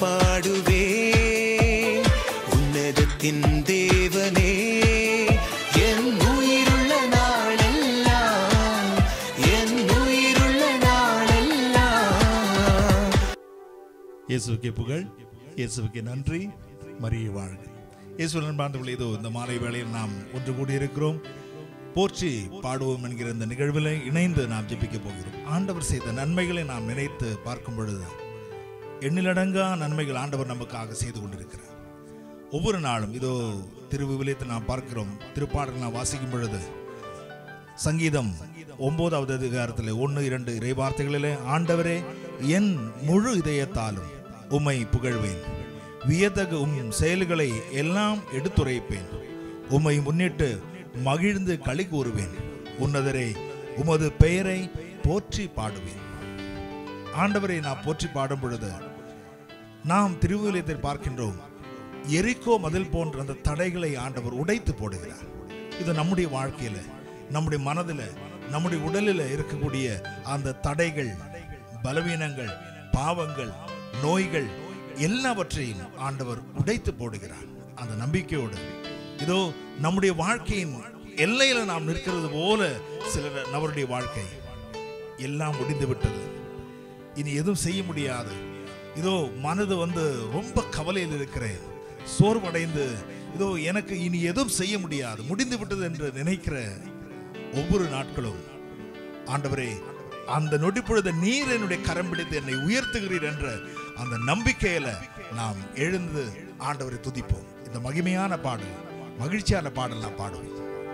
பாடுவே உன்னதத்தின் தேவனே என் உயிருள்ள நாளெல்லாம் என் உயிருள்ள நாளெல்லாம் இயேசுவுக்கே புகழ் இயேசுவுக்கே நன்றி மரியை வாழ்க இயேசு நண்பாண்டவர்களே இதோ இந்த மாலை வேளையில் நாம் ஒன்று கூடி இருக்கிறோம் போற்றி பாடுவோம் என்கிற இந்த நிகழ்வில் இணைந்து நாம் ஜெபிக்க போகிறோம் ஆண்டவர் செய்த நன்மைகளை நாம் நினைத்து பார்க்கும் பொழுது எண்ணிலடங்கா நன்மைகள் ஆண்டவர் நமக்காக செய்து கொண்டிருக்கிறார் ஒவ்வொரு நாளும் இதோ திருவிவிலியத்தை நாம் பார்க்கிறோம் திருப்பாடல் நாம் வாசிக்கும் பொழுது சங்கீதம் ஒன்பதாவது அதிகாரத்தில் ஒன்று இரண்டு இறைவார்த்தைகளிலே ஆண்டவரே என் முழு இதயத்தாலும் உம்மை புகழ்வேன் வியத்தகு உம் செயல்களை எல்லாம் எடுத்துரைப்பேன் உம்மை முன்னிட்டு மகிழ்ந்து களி கூறுவேன் உன்னதரே உமது பெயரை போற்றி பாடுவேன் ஆண்டவரை நான் போற்றி பாடும் பொழுது நாம் திருவிலியத்தில் பார்க்கின்றோம் எரிக்கோ மதில் போன்ற அந்த தடைகளை ஆண்டவர் உடைத்து போடுகிறார் இது நம்முடைய வாழ்க்கையில நம்முடைய மனதில் நம்முடைய உடலில் இருக்கக்கூடிய அந்த தடைகள் பலவீனங்கள் பாவங்கள் நோய்கள் எல்லாவற்றையும் ஆண்டவர் உடைத்து போடுகிறார் அந்த நம்பிக்கையோடு இதோ நம்முடைய வாழ்க்கையின் எல்லையில நாம் நிற்கிறது போல சில நபருடைய வாழ்க்கை எல்லாம் முடிந்து விட்டது இனி எதுவும் செய்ய முடியாது இதோ மனது வந்து ரொம்ப கவலையில் இருக்கிறேன் சோர்வடைந்து இதோ எனக்கு இனி எதுவும் செய்ய முடியாது முடிந்து விட்டது என்று நினைக்கிற ஒவ்வொரு நாட்களும் ஆண்டவரே அந்த நொடிப்பொழுது நீர் என்னுடைய கரம் பிடித்து என்னை உயர்த்துகிறீர் என்ற அந்த நம்பிக்கையில நாம் எழுந்து ஆண்டவரை துதிப்போம் இந்த மகிமையான பாடல் மகிழ்ச்சியான பாடல் நாம் பாடுவோம்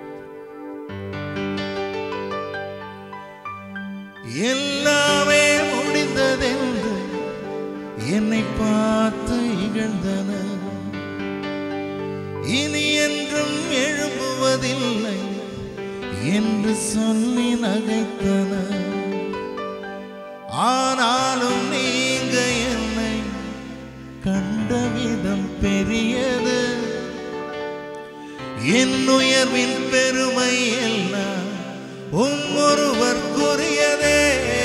எல்லாமே முடிந்ததென்று என்னை பார்த்து இகழ்ந்தனர் இனி என்றும் எழும்புவதில்லை என்று சொல்லி நகைத்தனர் ஆனாலும் நீங்க என்னை கண்ட விதம் பெரியது என் உயர்வின் பெருமை எல்லாம் உம் ஒருவர்க்குரியதே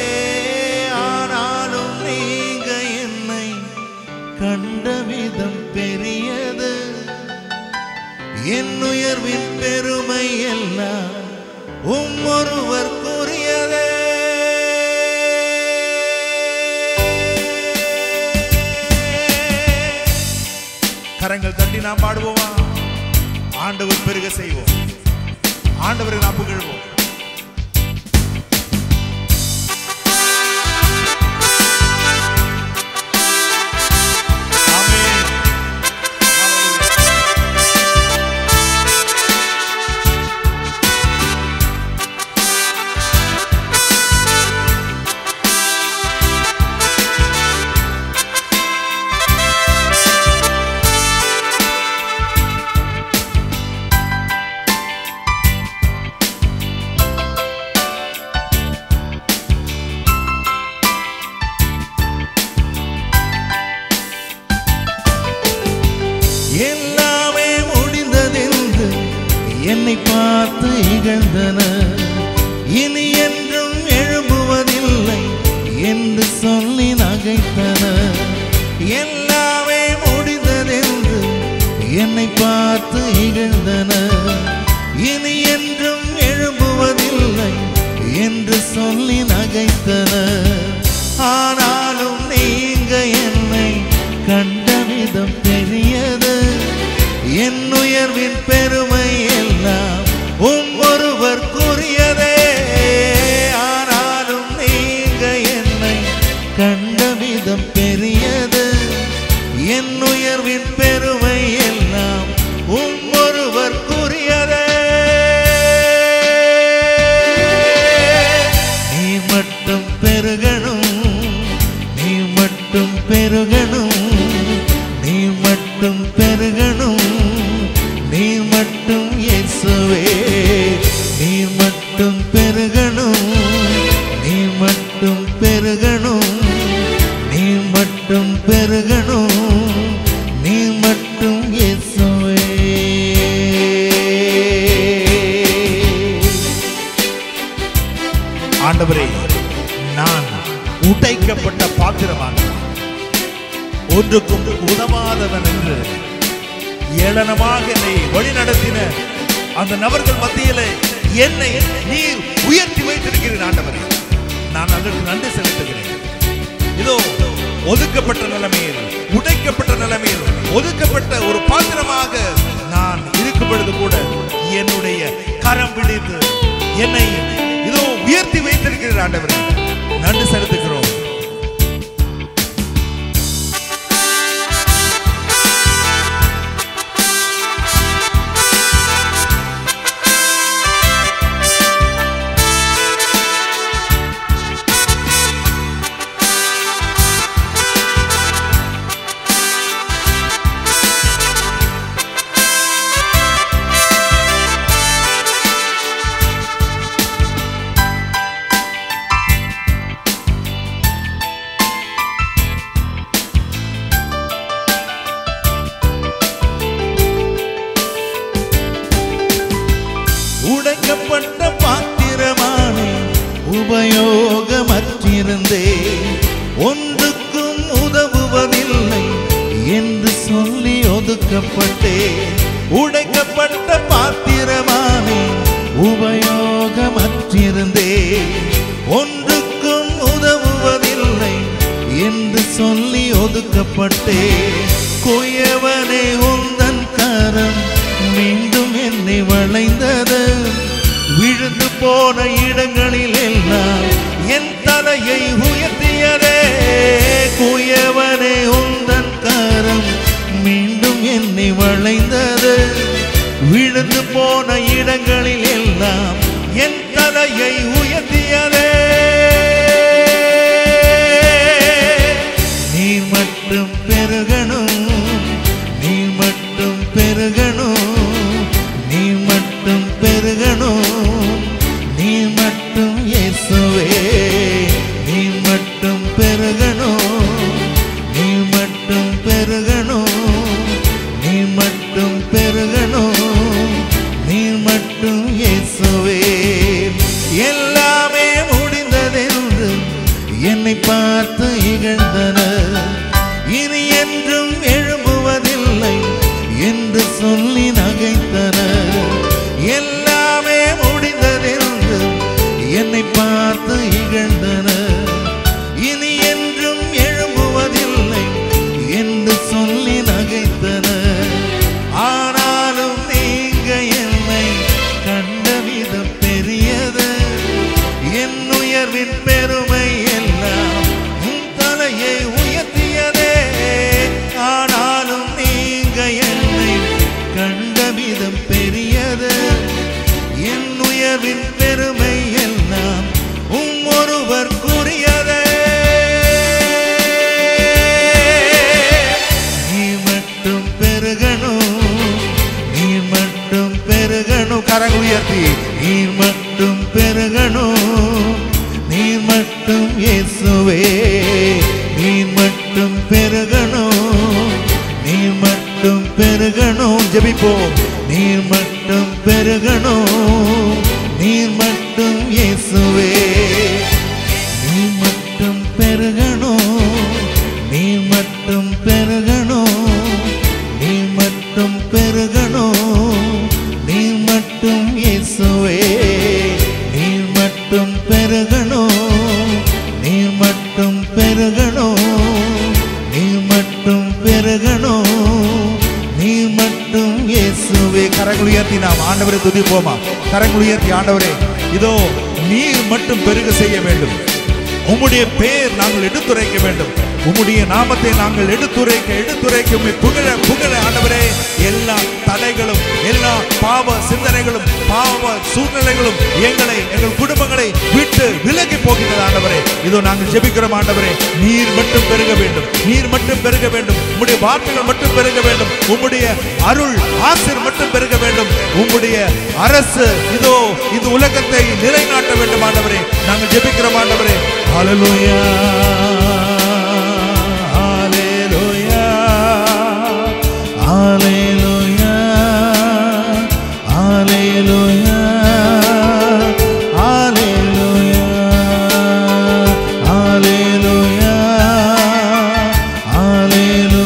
ஆனாலும் நீங்க என்னை கண்ட விதம் பெரியது என் உயர்வின் பெருமை எல்லாம் உம் ஒருவர்க்குரியதே கரங்கள் தட்டி நாம் பாடுவோமா ஆண்டவர் பெருக செய்வோம் ஆண்டவரை நாம் புகழ்வோம் ஆமென். ஹalleluya. எல்லாமே முடிந்ததென்று என்னை பார்த்து இகழ்ந்தனர் இனி என்றும் எழும்புவதில்லை என்று சொல்லி நகைத்தனர் எல்லாமே முடிந்ததென்று என்னை பார்த்து இகழ்ந்தனர் இனி என்றும் எழும்புவதில்லை என்று சொல்லி நகைத்தனர் ஆனாலும் நீங்க என்னை கண்ட விதம் பெரியது என் உயர்வின் பெருமை எல்லாம் உம் ஒருவர்க்குரியதே ஆனாலும் நீங்க என்னை கண்ட விதம் பெரியது என் உயர்வின் பெருமை எல்லாம் உம் ஒருவர்க்குரியதே நீ மட்டும் பெருகணும் நீ மட்டும் பெருகணும் நீ மட்டும் பெருகணும் நீ மட்டும் இயேசுவே நீ மட்டும் பெருகணும் நீ மட்டும் பெருகணும் நீ மட்டும் பெருகணும் நீ மட்டும் இயேசுவே ஆண்டவரே நான் உடைக்கப்பட்ட பாத்திரமாக ஒன்றுக்கும் உதவாதவன் என்று ஏளனமாக என்னை வழி நடத்தின அந்த நபர்கள் மத்தியிலே என்னை நீர் உயர்த்தி வைத்திருக்கிறீர் ஆண்டவரே நான் அதற்கு நன்றி செலுத்துகிறேன் இதோ ஒதுக்கப்பட்ட நிலைமையில் உடைக்கப்பட்ட நிலைமையில் ஒதுக்கப்பட்ட ஒரு பாத்திரமாக நான் இருக்கும் பொழுது கூட என்னுடைய கரம் பிடித்து என்னை இதோ உயர்த்தி வைத்திருக்கிறீர் ஆண்டவரே நன்றி செலுத்துகிறோம் உடைக்கப்பட்ட பாத்திரமானே உபயோகமற்றிருந்தே ஒன்றுக்கும் உதவுவதில்லை என்று சொல்லி ஒதுக்கப்பட்டே உடைக்கப்பட்ட பாத்திரமானே உபயோகமற்றிருந்தே ஒன்றுக்கும் உதவுவதில்லை என்று சொல்லி ஒதுக்கப்பட்டே குயவனே உந்தன் கரம் மீண்டும் என்னை வளைந்தது விழுந்து போன இடங்களில் எல்லாம் என் தலையை உயர்த்தியதே குயவனே உந்தன் கரம் மீண்டும் என்னை வளைந்தது விழுந்து போன இடங்களில் எல்லாம் என் தலையை உயர்த்தியதே நீர் மட்டும் பெருகணும் நீர் மட்டும் பெருகணும் நீர் மட்டும் பெருகணும் நீர் மட்டும் இயேசுவே நீர் மட்டும் பெருகணும் நீர் மட்டும் பெருகணும் நீர் மட்டும் பெருகணும் நீர் மட்டும் இயேசுவே எல்லாமே முடிந்ததென்று என்னை பார்த்து இகழ்ந்தனர் இனி என்றும் எழும்புவதில்லை என்று சொல்லி நகைத்தனர் எல்லாமே முடிந்ததென்று என்னை பார்த்து இகழ்ந்தனர் இனி என்றும் எழும்புவதில்லை என்று சொல்லி நகைத்தனர் ஆனாலும் நீங்க என்னை கண்ட விதம் பெரியது என் உயர்வின் பெருமை எல்லாம் உன் தலையை உயர்த்தியதே ஆனாலும் நீங்க என்னை கண்ட விதம் பெரியது என் உயர்வின் பெருமை எல்லாம் உம் ஒருவர் கூறியதே நீ மட்டும் பெருகணும் நீ மட்டும் பெருகணும் கரங்கள் உயர்த்தி நீ மட்டும் பெருகணும் நீ மட்டும் இயேசுவே நீ மட்டும் பெருகணும் நீ மட்டும் பெருகணும் ஜெபிப்போம் நீ மட்டும் பெருகணும் நீ மட்டும் இயேசுவே நீ மட்டும் பெருகணும் நீ மட்டும் பெருகணும் நீ மட்டும் பெருகணும் நீ மட்டும் இயேசுவே நீ மட்டும் பெருகணும் நீ மட்டும் பெருகணும் நீ மட்டும் பெருகணும் நீ மட்டும் இயேசுவே கரங்கள் உயர்த்தி நாம் ஆண்டவரை துதிப்போமா கரங்கள் உயர்த்தி ஆண்டவரே இதோ நீர் மட்டும் பெருக செய்ய வேண்டும் உம்முடைய பேர் நாங்கள் எடுத்துரைக்க வேண்டும் உம்முடைய நாமத்தை நாங்கள் எடுத்துரைக்க எடுத்துரைக்க உம்மை புகழ புகழ ஆண்டவரே எல்லா தடைகளும் எல்லா பாவ சிந்தனைகளும் பாவ சூழ்நிலைகளும் எங்களை எங்கள் குடும்பங்களை விட்டு விலகி போகின்றது ஆண்டவரே இதோ நாங்கள் ஜெபிக்கிறோம் ஆண்டவரே நீர் மட்டும் பெருக வேண்டும் நீர் மட்டும் பெருக வேண்டும் உம்முடைய வார்த்தைகள் மட்டும் பெருக வேண்டும் உம்முடைய அருள் ஆசிர் மட்டும் பெருக வேண்டும் உம்முடைய அரசு இதோ இது உலகத்தை நிலைநாட்ட வேண்டும் ஆண்டவரே நாங்கள் ஜெபிக்கிறோம் ஆண்டவரே ஹalleluya ஹalleluya ஹalleluya ஹalleluya ஹalleluya ஹalleluya ஹalleluya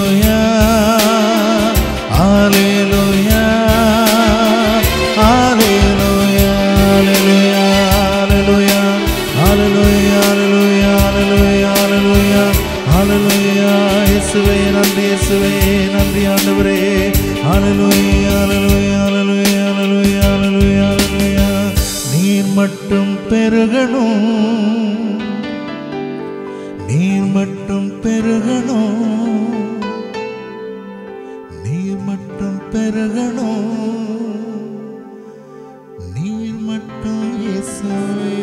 இயேசுவே நன்றி ஆண்டவரே ஹalleluya ஹalleluya ஹalleluya ஹalleluya ஹalleluya ஹalleluya நீர் மட்டும் பெருகணும் நீர் மட்டும் பெருகணும் நீர் மட்டும் பெருகணும் நீர் மட்டும் இயேசுவே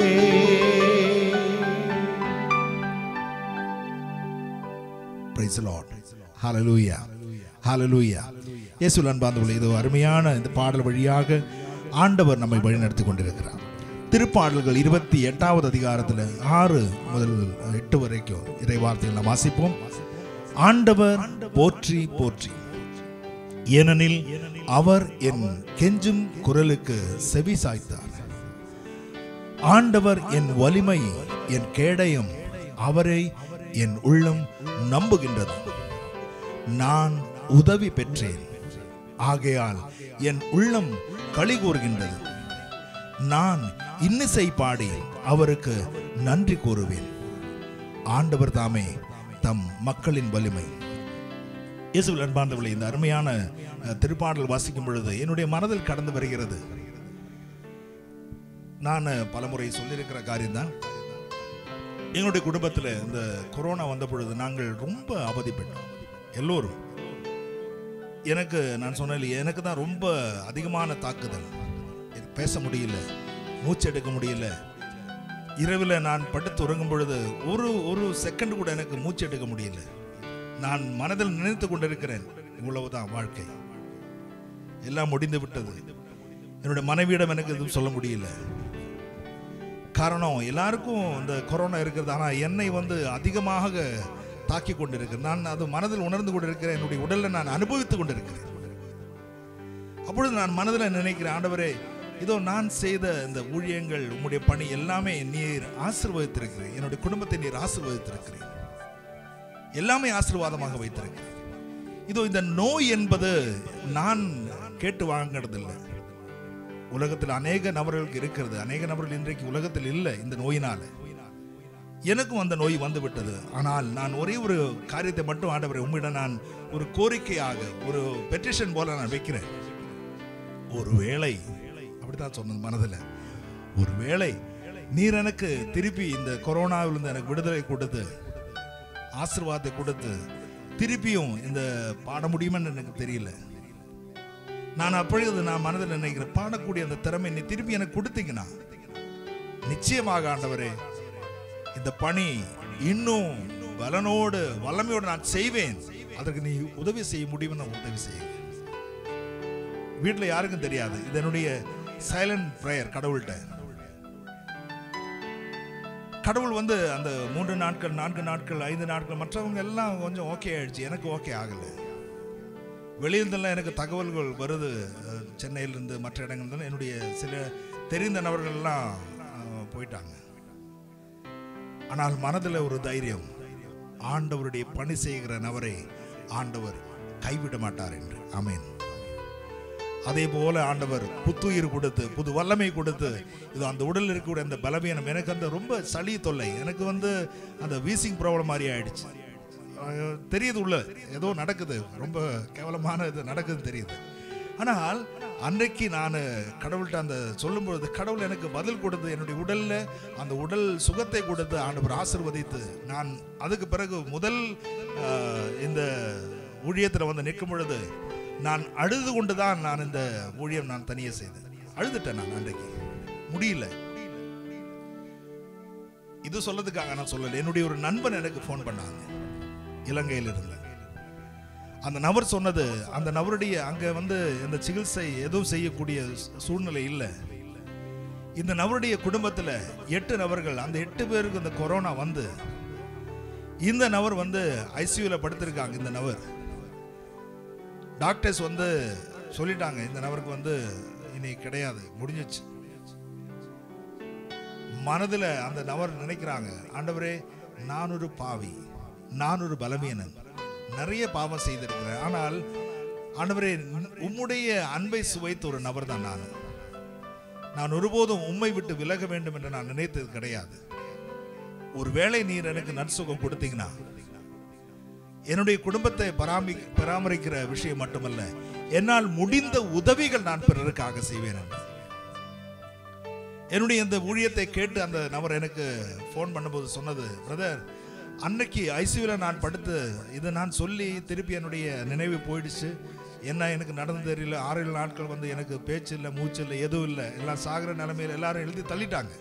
Praise the Lord. Hallelujah. Hallelujah. இயேசுவில் அன்பார்ந்தவர்களே இது அருமையான இந்த பாடல் வழியாக ஆண்டவர் நம்மை வழிநடத்தி கொண்டிருக்கிறார் திருப்பாடல்கள் இருபத்தி எட்டாவது அதிகாரத்தில் ஆறு முதல் எட்டு வரைக்கும் இறை வார்த்தைகள் நாம் வாசிப்போம் ஆண்டவர் போற்றி போற்றி ஏனெனில் அவர் என் கெஞ்சும் குரலுக்கு செவி சாய்த்தார் ஆண்டவர் என் வலிமை என் கேடயம் அவரை என் உள்ளம் நம்புகின்றது நான் உதவி பெற்றேன் ஆகையால் என் உள்ளம் களி கூறுகின்றது நான் இன்னிசை பாடி அவருக்கு நன்றி கூறுவேன் ஆண்டவர் தாமே தம் மக்களின் வலிமை இயேசுவில் அன்பார்ந்தவர்களே இந்த அருமையான அஹ், திருப்பாடல் வாசிக்கும் பொழுது என்னுடைய மனதில் கடந்து வருகிறது நான் பலமுறை சொல்லியிருக்கிற காரியம்தான் எங்களுடைய குடும்பத்தில் இந்த கொரோனா வந்த பொழுது நாங்கள் ரொம்ப அவதிப்பட்டோம் எல்லோரும் எனக்கு நான் சொன்னேன் எனக்கு தான் ரொம்ப அதிகமான தாக்குதல் எனக்கு பேச முடியல மூச்சு எடுக்க முடியல இரவில் நான் படுத்து உறங்கும் பொழுது ஒரு ஒரு செகண்ட் கூட எனக்கு மூச்சு எடுக்க முடியல நான் மனதில் நினைத்து கொண்டிருக்கிறேன் இவ்வளவுதான் வாழ்க்கை எல்லாம் முடிந்து விட்டது என்னுடைய மனைவியிடம் எனக்கு எதுவும் சொல்ல முடியல காரணம் எல்லாருக்கும் இந்த கொரோனா இருக்கிறது ஆனால் என்னை வந்து அதிகமாக தாக்கி கொண்டிருக்கிறேன் நான் அது மனதில் உணர்ந்து கொண்டிருக்கிறேன் என்னுடைய உடலில் நான் அனுபவித்துக் கொண்டிருக்கிறேன் அப்பொழுது நான் மனதில் நினைக்கிறேன் ஆண்டவரே இதோ நான் செய்த இந்த ஊழியங்கள் உம்முடைய பணி எல்லாமே நீர் ஆசீர்வதித்திருக்கிறேன் என்னுடைய குடும்பத்தை நீர் ஆசீர்வதித்திருக்கிறேன் எல்லாமே ஆசீர்வாதமாக வைத்திருக்கிறேன் இதோ இந்த நோய் என்பது நான் கேட்டு வாங்கிறதில்லை உலகத்தில் அநேக நபர்களுக்கு இருக்கிறது அநேக நபர்கள் இன்றைக்கு உலகத்தில் இல்லை இந்த நோயினால எனக்கும் அந்த நோய் வந்து விட்டது ஆனால் நான் ஒரே ஒரு காரியத்தை மட்டும் ஆண்டவரை உம்மிடம் நான் ஒரு கோரிக்கையாக ஒரு பெட்டிஷன் போல நான் வைக்கிறேன் ஒருவேளை அப்படித்தான் சொன்னது மனதில் ஒருவேளை நீர் எனக்கு திருப்பி இந்த கொரோனாவிலிருந்து எனக்கு விடுதலை கொடுத்து ஆசீர்வாதத்தை கொடுத்து திருப்பியும் இந்த பாட முடியுமென்னு எனக்கு தெரியல நான் அப்பொழுது நான் மனதில் நினைக்கிறேன் பாடக்கூடிய அந்த திறமை நீ திருப்பி எனக்கு கொடுத்தீங்கன்னா நிச்சயமாக ஆண்டவரே இந்த பணி இன்னும் பலனோடு வல்லமையோடு நான் செய்வேன் அதற்கு நீ உதவி செய்ய முடியும்னு நான் உதவி செய்ய வீட்டில் யாருக்கும் தெரியாது இது என்னுடைய சைலண்ட் ப்ரேயர் கடவுள்கிட்ட கடவுள் வந்து அந்த மூன்று நாட்கள் நான்கு நாட்கள் ஐந்து நாட்கள் மற்றவங்க எல்லாம் கொஞ்சம் ஓகே ஆயிடுச்சு எனக்கு ஓகே ஆகலை வெளியிலிருந்தெல்லாம் எனக்கு தகவல்கள் வருது அஹ், சென்னையிலிருந்து மற்ற இடங்கள்ல என்னுடைய சில தெரிந்த நபர்கள்லாம் அஹ், போயிட்டாங்க ஆனால் மனதில் ஒரு தைரியம் ஆண்டவருடைய பணி செய்கிற நபரை ஆண்டவர் கைவிட மாட்டார் என்று ஆமென் அதே போல ஆண்டவர் புத்துயிர் கொடுத்து புது வல்லமை கொடுத்து இது அந்த உடலில் இருக்கக்கூடிய அந்த பலவீனம் எனக்கு அந்த ரொம்ப சளி தொல்லை எனக்கு வந்து அந்த வீசிங் ப்ராப்ளம் மாதிரி ஆயிடுச்சு அஹ் தெரியுது உள்ள ஏதோ நடக்குது ரொம்ப கேவலமான இது நடக்குது தெரியுது ஆனால் அன்றைக்கு நான் கடவுள்கிட்ட அந்த சொல்லும்பொழுது கடவுள் எனக்கு பதில் கொடுத்து என்னுடைய உடல்ல அந்த உடல் சுகத்தை கொடுத்து ஆண்டவர் ஆசிர்வதித்து நான் அதுக்கு பிறகு முதல் அஹ், இந்த ஊழியத்தில் வந்து நிற்கும் பொழுது நான் அழுது கொண்டு தான் நான் இந்த ஊழியம் நான் தனியே செய்தேன் அழுதுட்டேன் நான் அன்றைக்கு முடியல இது சொல்லதுக்காக நான் சொல்லலை என்னுடைய ஒரு நண்பன் எனக்கு ஃபோன் பண்ணாங்க இலங்கையில் இருந்து அந்த நபர் சொன்னது அந்த நபருடைய அங்க வந்து இந்த சிகிச்சை எதுவும் செய்யக்கூடிய சூ- சூழ்நிலை இல்லை இந்த நபருடைய குடும்பத்துல எட்டு நபர்கள் அந்த எட்டு பேருக்கு இந்த கொரோனா வந்து இந்த நபர் வந்து ஐசியூல படுத்திருக்காங்க இந்த நபர் டாக்டர்ஸ் வந்து சொல்லிட்டாங்க இந்த நபருக்கு வந்து இனி கிடையாது முடிஞ்சிச்சு மனதுல அந்த நபர் நினைக்கிறாங்க ஆண்டவரே நான் ஒரு பாவி நான் ஒரு பலவீனன் நிறைய பாவம் செய்திருக்கிறேன் ஆனால் ஆண்டவரே உம்முடைய அன்பை சுவைத்த ஒரு நபர் தான் நான் நான் ஒருபோதும் உம்மை விட்டு விலக வேண்டும் என்று நான் நினைத்தது கிடையாது ஒருவேளை நீர் எனக்கு நற்சுகம் கொடுத்தீங்கன்னா என்னுடைய குடும்பத்தை பராமரி பராமரிக்கிற விஷயம் மட்டுமல்ல என்னால் முடிந்த உதவிகள் நான் பிறருக்காக செய்வேன் என்று. என்னுடைய இந்த ஊழியத்தை கேட்டு அந்த நபர் எனக்கு ஃபோன் பண்ணும்போது சொன்னது பிரதர் அன்னைக்கு ஐசியூவில் நான் படுத்து இதை நான் சொல்லி திருப்பி என்னுடைய நினைவு போயிடுச்சு என்ன எனக்கு நடந்து தெரியல ஆறு ஏழு நாட்கள் வந்து எனக்கு பேச்சு இல்லை மூச்சு இல்லை எதுவும் இல்லை எல்லாம் சாகிற நிலைமையில் எல்லாரும் எழுதி தள்ளிட்டாங்க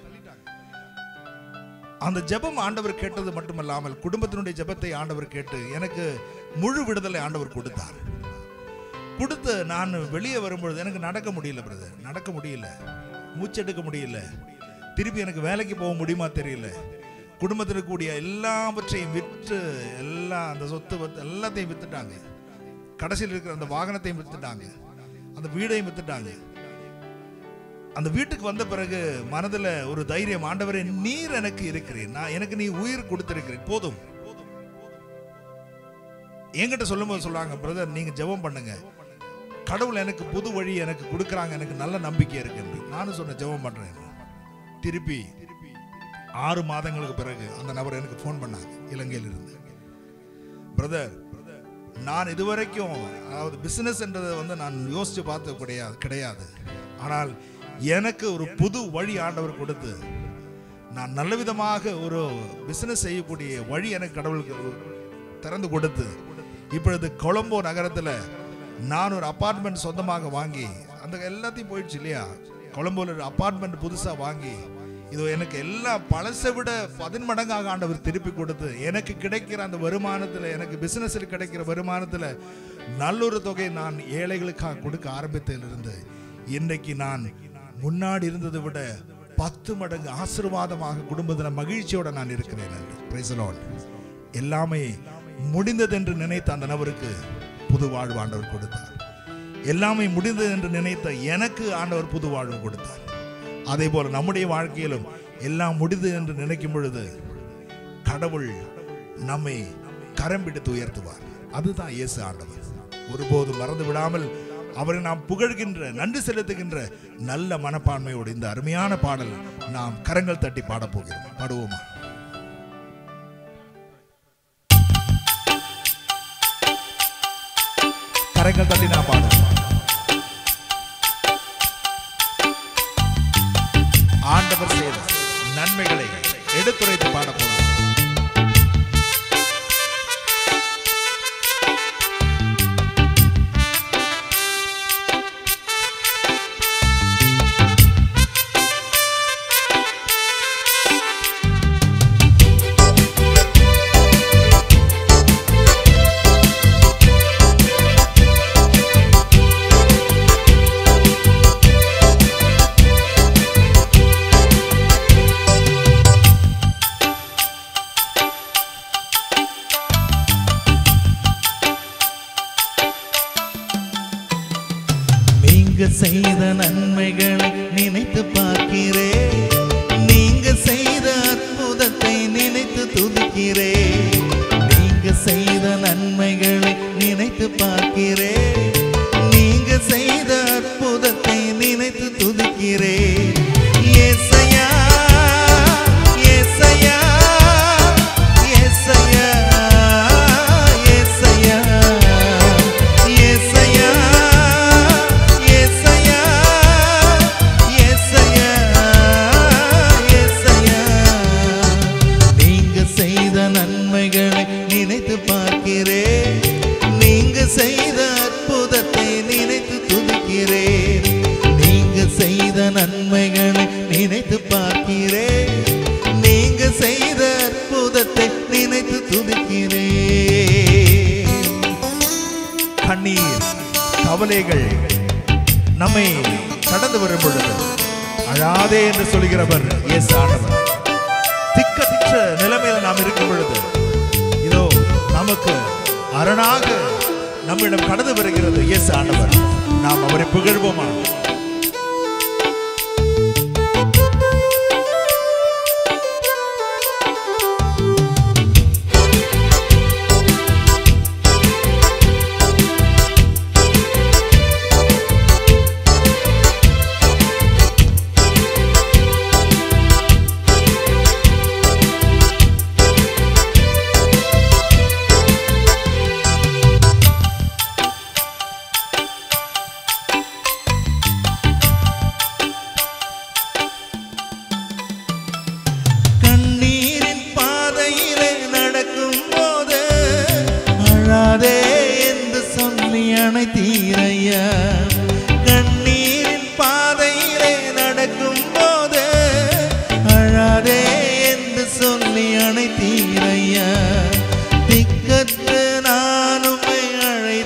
அந்த ஜெபம் ஆண்டவர் கேட்டது மட்டுமல்லாமல் குடும்பத்தினுடைய ஜெபத்தை ஆண்டவர் கேட்டு எனக்கு முழு விடுதலை ஆண்டவர் கொடுத்தார் கொடுத்து நான் வெளியே வரும்பொழுது எனக்கு நடக்க முடியல பிரதர் நடக்க முடியல மூச்செடுக்க முடியல திருப்பி எனக்கு வேலைக்கு போக முடியுமா தெரியல குடும்பத்தில் இருக்கக்கூடிய எல்லாவற்றையும் விற்று எல்லாம் அந்த சொத்து பத்து எல்லாத்தையும் வித்துட்டாங்க கடைசியில் இருக்கிற அந்த வாகனத்தையும் வித்துட்டாங்க அந்த வீடையும் வித்துட்டாங்க அந்த வீட்டுக்கு வந்த பிறகு மனதுல ஒரு தைரியம் ஆண்டவரே நீர் எனக்கு இருக்கிறேன் நான் எனக்கு நீ உயிர் கொடுத்திருக்கிறேன் போதும் என்கிட்ட சொல்லும்போது சொல்றாங்க பிரதர் நீங்க ஜெபம் பண்ணுங்க கடவுள் எனக்கு புது வழி எனக்கு கொடுக்குறாங்க எனக்கு நல்ல நம்பிக்கை இருக்கு நானும் சொன்ன ஜெபம் பண்றேன் திருப்பி ஆறு மாதங்களுக்கு பிறகு அந்த நபர் எனக்கு ஃபோன் பண்ணாங்க இலங்கையில் இருந்து பிரதர் நான் இதுவரைக்கும் அதாவது பிசினஸ் என்றதை வந்து நான் யோசிச்சு பார்த்தது கிடையாது கிடையாது ஆனால் எனக்கு ஒரு புது வழி ஆண்டவர் கொடுத்து நான் நல்ல விதமாக ஒரு பிசினஸ் செய்யக்கூடிய வழி எனக்கு கடவுளுக்கு திறந்து கொடுத்து இப்பொழுது கொலம்போ நகரத்தில் நான் ஒரு அபார்ட்மெண்ட் சொந்தமாக வாங்கி அந்த எல்லாத்தையும் போயிடுச்சு இல்லையா கொலம்போல ஒரு அபார்ட்மெண்ட் புதுசாக வாங்கி இது எனக்கு எல்லாம் பழசை விட பதின்மடங்காக ஆண்டவர் திருப்பி கொடுத்து எனக்கு கிடைக்கிற அந்த வருமானத்தில் எனக்கு பிசினஸில் கிடைக்கிற வருமானத்தில் நல்லொரு தொகை நான் ஏழைகளுக்காக கொடுக்க ஆரம்பித்ததிலிருந்து இன்றைக்கு நான் முன்னாடி இருந்ததை விட பத்து மடங்கு ஆசீர்வாதமாக குடும்பத்தில் மகிழ்ச்சியோட நான் இருக்கிறேன் என்று Praise the Lord. எல்லாமே முடிந்தது என்று நினைத்த அந்த நபருக்கு புது வாழ்வு ஆண்டவர் கொடுத்தார் எல்லாமே முடிந்தது என்று நினைத்த எனக்கு ஆண்டவர் புது வாழ்வு கொடுத்தார் அதே போல நம்முடைய வாழ்க்கையிலும் எல்லாம் முடிந்தது என்று நினைக்கும் பொழுது கடவுள் நம்மை கரம் பிடித்து உயர்த்துவார் அதுதான் இயேசு ஆண்டவர் ஒருபோதும் மறந்து விடாமல் அவரை நாம் புகழ்கின்ற நன்றி செலுத்துகின்ற நல்ல மனப்பான்மையோடு இந்த அருமையான பாடல் நாம் கரங்கள் தட்டி பாடப் போகிறோம் பாடுவோமா கரங்கள் தட்டி நான் பாடுவோம் ஆண்டவர் செய்த நன்மைகளை எடுத்துரைத்து பாடப் போகிறோம் நீங்க செய்த நன்மைகளை நினைத்து பார்க்கிறேன் நீங்க செய்த அற்புதத்தை நினைத்து துதிக்கிறேன் நீங்க செய்த நன்மைகளை நினைத்து பார்க்கிறேன் நீங்க செய்த அற்புதத்தை நினைத்து துதிக்கிறேன் ஏசையா ஏசையா ஏசையா ஏசையா ஏசையா ஏசையா ஏசையா ஏசையா நீங்க செய்த நன்மைகளை நினைத்து பார்க்கிறேன் நீங்க செய்த அற்புதத்தை நினைத்து துதிக்கிறேன் நீங்க செய்த நன்மைகளை நினைத்து பார்க்கிறேன் நீங்க செய்த அற்புதத்தை நினைத்து துதிக்கிறேன் கண்ணீர் கவலைகள் நம்மை கடந்து வரும் பொழுது அழாதே என்று சொல்கிறவர் இயேசு ஆண்டவர் திக்கற்ற நிலைமையில் நாம் இருக்கும் பொழுது இதோ நமக்கு அரணாக நம்மிடம் கடந்து வருகிறது இயேசு ஆண்டவர் நாம் அவரை புகழ்வோமா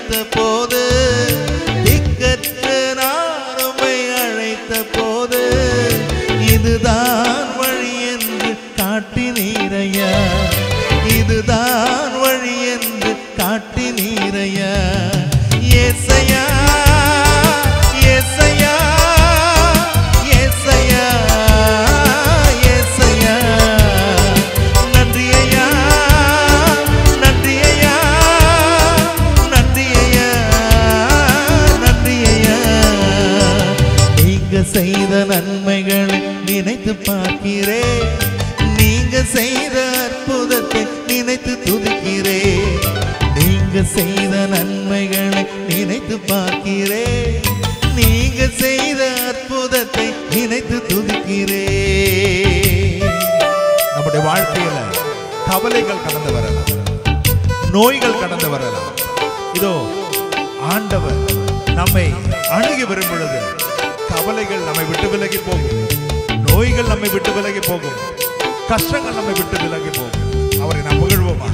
அழைத்த போது திக்கற்ற நான் உம்மை அழைத்த போது இதுதான் வழி என்று காட்டினீரையா இதுதான் வழி என்று காட்டினீரையா ஏசையா ஏசையா ஏசையா ஏசையா நன்றி ஐயா நன்றி ஐயா நன்றி ஐயா நன்றி ஐயா நீங்க செய்த நன்மைகளை நினைத்து பார்க்கிறேன் நீங்க செய்த அற்புதத்தை நினைத்து துதிக்கிறேன் நீங்க செய்த நன்மைகளை நினைத்து பார்க்கிறேன் நீங்க செய்த அற்புதத்தை நினைத்து துதிக்கிறேன் நம்முடைய வாழ்க்கையில கவலைகள் கடந்து வரலாம் நோய்கள் கடந்து வரலாம் இதோ ஆண்டவர் நம்மை அணுகி வரும் பொழுது கவலைகள் நம்மை விட்டு விலகி போகும் நோய்கள் நம்மை விட்டு விலகி போகும் கஷ்டங்கள் நம்மை விட்டு விலகி போகும் அவரை நாம் புகழ்வோமா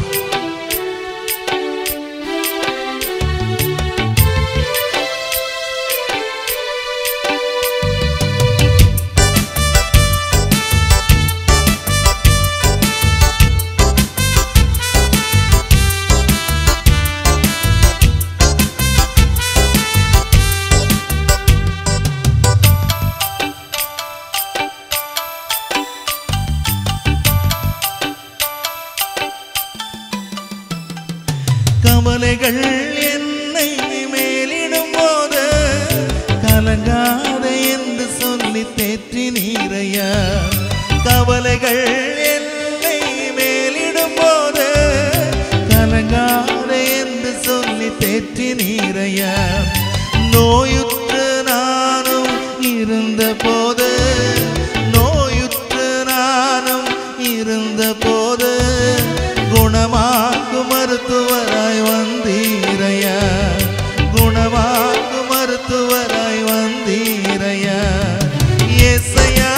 கவலைகள் என்னை மேலிடும் போது கலங்காத என்று சொல்லி தேற்றி நீரையா கவலைகள் என்னை மேலிடும் போது கலங்காத என்று சொல்லி தேற்றி நீரையா நோயுற்று நானும் இருந்த போது நோயுற்று நானும் இருந்த போது குணமாக்கு மருத்துவராய் வந்தீரையா குணமாக்கு மருத்துவராய் வந்தீரையா ஏசையா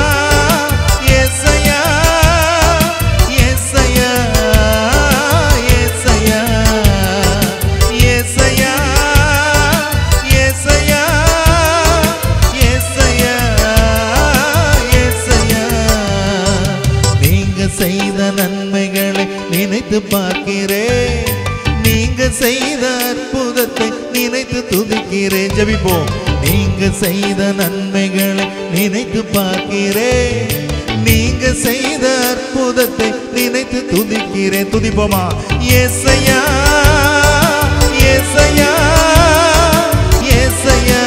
ஏசையா ஏசையா ஏசையா ஏசையா ஏசையா ஏசையா ஏசையா நீங்க செய்த நன்மைகளை நினைத்து பார்க்கிறேன் நீங்க செய்த அற்புதத்தை நினைத்து துதிக்கிறேன் ஜெபிப்போம் நீங்க செய்த நன்மைகளை நினைத்து பார்க்கிறேன் நீங்க செய்த அற்புதத்தை நினைத்து துதிக்கிறேன் துதிப்போமா ஏசையா ஏசையா ஏசையா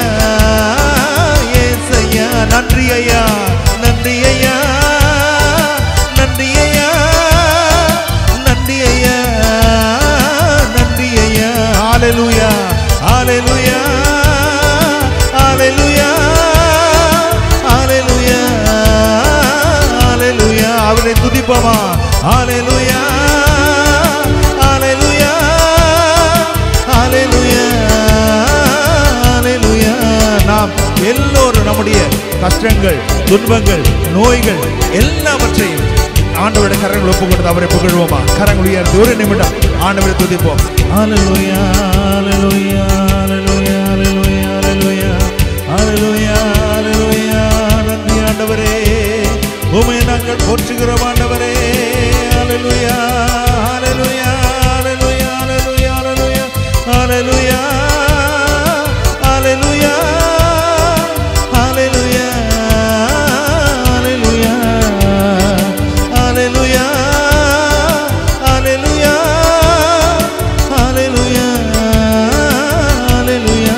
ஏசையா நன்றி ஐயா நன்றி ஐயா நன்றி ஐயா நன்றி ஐயா நன்றி ஐயா ஹalleluya ஹalleluya ஹalleluya ஹalleluya ஹalleluya அவரை துதிப்போமா ஹalleluya ஹalleluya ஹalleluya ஹalleluya நாம் எல்லோரும் நம்முடைய கஷ்டங்கள் துன்பங்கள் நோய்கள் எல்லாவற்றையும் ஆண்டவருடைய கரங்கள் ஒப்பு கொடுத்து அவரை புகழ்வோமா கரங்கள் உயர்த்தி ஒரு நிமிடம் ஆண்டவரை துதிப்போம் ஹalleluya ஹalleluya ஹalleluya ஹalleluya ஹalleluya ஹalleluya ஹalleluya நன்றி ஆண்டவரே உம்மை நாங்கள் போற்றுகிறோம் ஆண்டவரே ஹalleluya ஹalleluya ஹalleluya ஹalleluya ஹalleluya ஹalleluya ஹalleluya ஹalleluya ஹalleluya ஹalleluya ஹalleluya ஹalleluya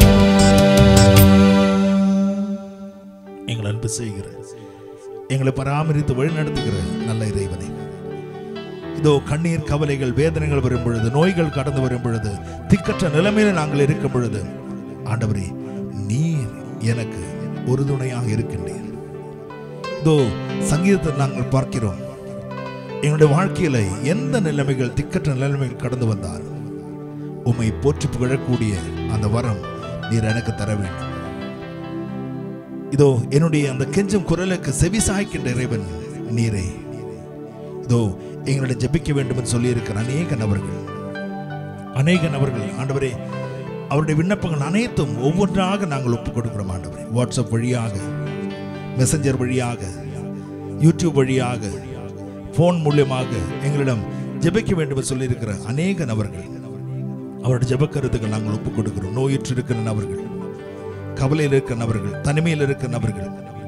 எங்கள் அன்பு செய்கிற எங்களை பராமரித்து வழிநடத்துகிற நல்ல இறைவனே இதோ கண்ணீர் கவலைகள் வேதனைகள் வரும் பொழுது நோய்கள் கடந்து வரும் பொழுது திக்கற்ற நிலைமையில நாங்கள் இருக்கும் பொழுது ஆண்டவரே நீர் எனக்கு ஒரு துணையாக இருக்கின்றீர் இதோ சங்கீதத்தில் நாங்கள் பார்க்கிறோம் எங்களுடைய வாழ்க்கையில எந்த நிலைமைகள் திக்கற்ற நிலைமைகள் கடந்து வந்தால் உம்மை போற்றி புகழக்கூடிய அந்த வரம் நீர் எனக்கு தர வேண்டும் இதோ என்னுடைய அந்த கெஞ்சும் குரலுக்கு செவி சாய்க்கின்ற இறைவன் நீரே இதோ எங்களை ஜெபிக்க வேண்டும் என்று சொல்லியிருக்கிற அநேக நபர்கள் அநேக நபர்கள் ஆண்டவரே அவருடைய விண்ணப்பங்கள் அனைத்தும் ஒவ்வொன்றாக நாங்கள் ஒப்புக் கொடுக்கிறோம் ஆண்டவரே வாட்ஸ்அப் வழியாக மெசஞ்சர் வழியாக யூடியூப் வழியாக ஃபோன் மூலியமாக எங்களிடம் ஜெபிக்க வேண்டும் என்று சொல்லியிருக்கிற அநேக நபர்கள் அவருடைய ஜெபக்கருத்துக்கள் நாங்கள் ஒப்புக் கொடுக்கிறோம் நோயுற்று இருக்கிற நபர்கள் கவலையில் இருக்கிற நபர்கள் தனிமையில் இருக்கிற நபர்கள்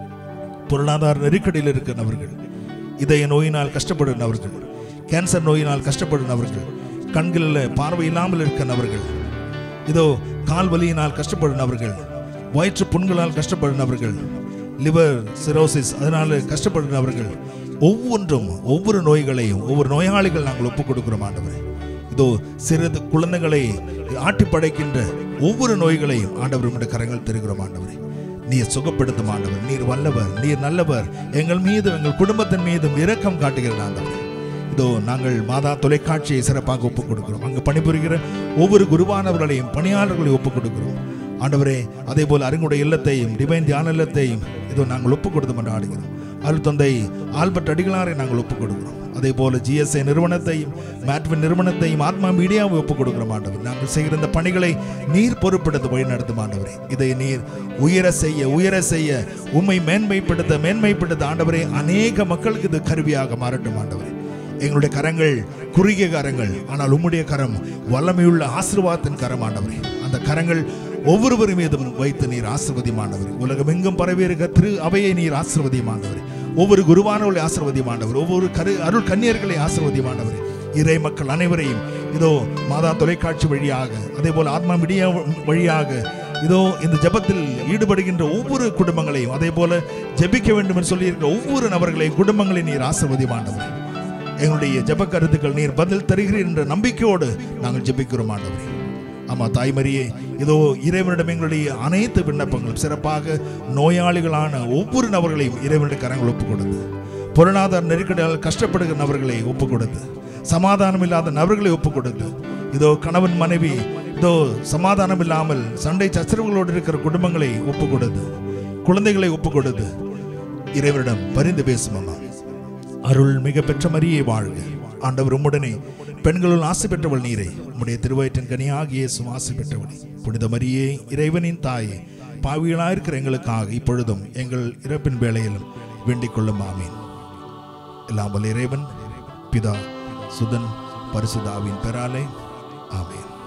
பொருளாதார நெருக்கடியில் இருக்கிற நபர்கள் இதய நோயினால் கஷ்டப்படுற நபர்கள் கேன்சர் நோயினால் கஷ்டப்படுற நபர்கள் கண்களில் பார்வை இல்லாமல் இருக்கிற நபர்கள் இதோ கால் வலியினால் கஷ்டப்படுற நபர்கள் வயிற்று புண்களால் கஷ்டப்படுற நபர்கள் லிவர் சிரோசிஸ் அதனால கஷ்டப்படுற நபர்கள் ஒவ்வொன்றும் ஒவ்வொரு நோய்களையும் ஒவ்வொரு நோயாளிகள் நாங்கள் ஒப்புக் கொடுக்கிறோம் ஆண்டவரே இதோ சிறிது குழந்தைகளை ஆட்டி படைக்கின்ற ஒவ்வொரு நோய்களையும் ஆண்டவர் உம்முடைய கரங்கள் தருகிறோம் ஆண்டவரே நீர் சுகப்படுத்தும் ஆண்டவர் நீர் வல்லவர் நீர் நல்லவர் எங்கள் மீதும் எங்கள் குடும்பத்தின் மீதும் இரக்கம் காட்டுகிற ஆண்டவர் இதோ நாங்கள் மாதா தொலைக்காட்சியை சிறப்பாக ஒப்புக் கொடுக்கிறோம் அங்கு பணிபுரிகிற ஒவ்வொரு குருவானவர்களையும் பணியாளர்களையும் ஒப்புக் கொடுக்கிறோம் ஆண்டவரே அதே போல் அருங்குடைய இல்லத்தையும் டிவைன் தியான இல்லத்தையும் இதோ நாங்கள் ஒப்புக் கொடுத்து கொண்டாடுகிறோம் அருள் தந்தை ஆல்பர்ட் அடிகளாரை நாங்கள் ஒப்புக் கொடுக்கிறோம் அதே போல ஜிஎஸ்ஐ நிறுவனத்தையும் மேட்வின் நிறுவனத்தையும் ஆத்மா மீடியாவை ஒப்புக் கொடுக்கிறோம் ஆண்டவர் நாங்கள் செய்கிற இந்த பணிகளை நீர் பொறுப்படுத்த வழி நடத்தும் ஆண்டவரே இதை நீர் உயர செய்ய உயர செய்ய உம்மை மேன்மைப்படுத்த மேன்மைப்படுத்த ஆண்டவரே அநேக மக்களுக்கு இது கருவியாக மாறட்டும் ஆண்டவரே எங்களுடைய கரங்கள் குறுகிய கரங்கள் ஆனால் உம்முடைய கரம் வல்லமையுள்ள ஆசீர்வாதத்தின் கரம் ஆண்டவரே அந்த கரங்கள் ஒவ்வொருவரும் மீதும் வைத்து நீர் ஆசிர்வதிமானவர் உலகமெங்கும் பரவி இருக்க திரு அவையை நீர் ஆசிர்வதிமானவர் ஒவ்வொரு குருவானவர்களை ஆசிர்வதிமானவர் ஒவ்வொரு கரு அருள் கன்னியர்களை ஆசிர்வதிமானவர் இறை மக்கள் அனைவரையும் இதோ மாதா தொலைக்காட்சி வழியாக அதே போல ஆத்மா மீடியா வழியாக இதோ இந்த ஜெபத்தில் ஈடுபடுகின்ற ஒவ்வொரு குடும்பங்களையும் அதே போல ஜெபிக்க வேண்டும் என்று சொல்லியிருக்கிற ஒவ்வொரு நபர்களையும் குடும்பங்களை நீர் ஆசிர்வதிமானவர் எங்களுடைய ஜெப கருத்துக்கள் நீர் பதில் தருகிறீர் என்ற நம்பிக்கையோடு நாங்கள் ஜெபிக்கிறோம் ஆண்டவரே ஆமா தாய்மரியே இதோ இறைவனிடம் எங்களுடைய அனைத்து விண்ணப்பங்களும் சிறப்பாக நோயாளிகளான ஒவ்வொரு நபர்களையும் இறைவனுடைய கரங்கள் ஒப்புக் கொடுத்து பொருளாதார நெருக்கடியால் கஷ்டப்படுகிற நபர்களை ஒப்புக் கொடுத்து சமாதானம் இல்லாத நபர்களை ஒப்புக் கொடுத்து இதோ கணவன் மனைவி இதோ சமாதானம் இல்லாமல் சண்டை சச்சரவுகளோடு இருக்கிற குடும்பங்களை ஒப்புக் கொடுத்து குழந்தைகளை ஒப்புக் கொடுத்து இறைவனிடம் பரிந்து பேசும் அம்மா அருள் மிக பெற்ற மரியை வாழ்க ஆண்டவர் உம்முடனே பெண்களுள் ஆசை பெற்றவள் நீரே உம்முடைய திருவயிற்றின் கனியாகிய இயேசுவும் ஆசை பெற்றவளே புனித மரியே இறைவனின் தாயே பாவிகளாயிருக்கிற எங்களுக்காக இப்பொழுதும் எங்கள் இறப்பின் வேளையிலும் வேண்டிக் கொள்ளும் ஆமீன் எல்லாம் வல்ல இறைவன் பிதா சுதன் பரிசுதாவின் பெறாலே ஆமீன்